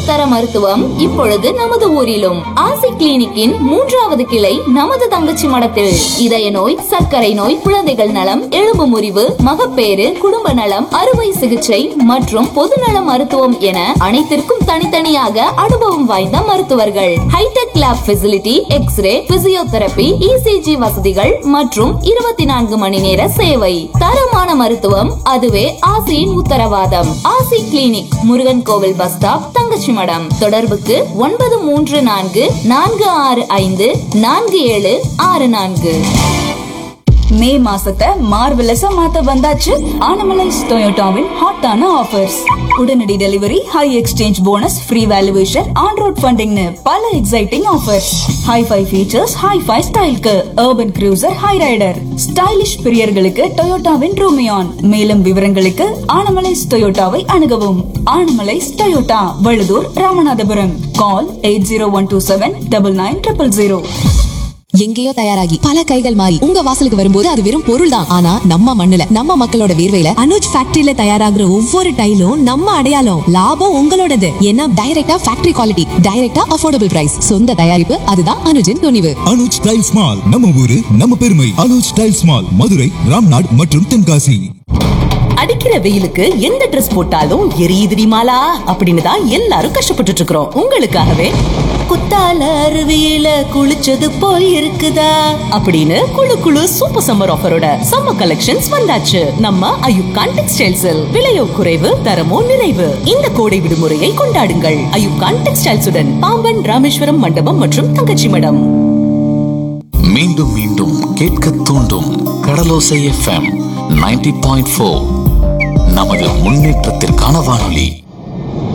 உயர்தர மருத்துவம் இப்பொழுது நமது ஊரிலும் ஆசி கிளினிக்கின் மூன்றாவது கிளை நமது தங்கச்சி மடத்தில் இதய நோய் சர்க்கரை நோய் குழந்தைகள் நலம் எலும்பு முறிவு மகப்பேறு குடும்ப நலம் அறுவை சிகிச்சை மற்றும் பொதுநல மருத்துவம் என அனைத்திற்கும் தனித்தனியாக அனுபவம் வாய்ந்த மருத்துவர்கள் hi tech lab facility x ray physiotherapy ECG வசதிகள் மற்றும் இருபத்தி நான்கு மணி நேர சேவை தரமான மருத்துவம் அதுவே ஆசியின் உத்தரவாதம் ஆசி கிளினிக் முருகன் கோவில் பஸ் ஸ்டாப் தங்கச்சி மடம் தொடர்புக்கு ஒன்பது மூன்று நான்கு நான்கு ஆறு ஐந்து நான்கு ஏழு ஆறு நான்கு மே மாசத்தை மார்வெலஸா மாத்த வந்தாச்சு ஆனமலைஸ் டொயோட்டாவின் ஹாட்டான ஆஃபர்ஸ் உடனடி delivery high exchange bonus free valuation on road ஃபண்டிங்னு பல exciting offers hi fi features hi fi ஸ்டைல்க்கு urban cruiser hyryder stylish பிரியர்களுக்கு டொயோட்டாவின் ரூமியான் மேலும் விவரங்களுக்கு ஆனமலைஸ் டொயோட்டாவை அணுகவும் Anamalais Toyota Vazhudhur Ramanathapuram call eight zero one two seven double nine triple zero எங்கேயோ தயாராகி பல கைகள் மாறி உங்க வாசலுக்கு வரும்போது அது வெறும் பொருள் தான் ஆனா நம்ம மண்ணுல நம்ம மக்களோட வேர்வையில அனுஜ் ஃபேக்டரியில தயாராகுற ஒவ்வொரு டைலும் நம்ம அடையாளம் லாபம் உங்களோடது ஏன்னா டைரக்டா ஃபேக்டரி குவாலிட்டி டைரக்டா அஃபோர்டபுள் பிரைஸ் சொந்த தயாரிப்பு அதுதான் அனுஜின் துணிவு அனுஜ் டைல்ஸ் மால் நம்ம ஊரு நம்ம பெருமை அனுஜ் டைல்ஸ் மால் மதுரை ராம்நாட் மற்றும் தென்காசி அடிக்கிற வெயிலுக்கு எந்த ட்ரெஸ் போட்டாலும் எரியுதுடி மாலா அப்படின்னு தான் எல்லாரும் கஷ்டப்பட்டுட்டு இருக்கிறோம் உங்களுக்காகவே குத்தால அருவியில குளிச்சது போல் இருக்குதா அப்படின்னு குளு குளு சூப்பர் சம்மர் ஆஃபரோட சம்மர் கலெக்ஷன்ஸ் வந்தாச்சு நம்ம அயுப்கான் டெக்ஸ்டைல்ஸில் விலையோ குறைவு தரமோ நிறைவு இந்த கோடை விடுமுறையை கொண்டாடுங்கள் அயுப்கான் டெக்ஸ்டைல்ஸுடன் பாம்பன் ராமேஸ்வரம் மண்டபம் மற்றும் தங்கச்சி மடம் மீண்டும் மீண்டும் கேட்க தூண்டும் Kadalosai FM ninety point four நமது முன்னேற்றத்திற்கான வானொலி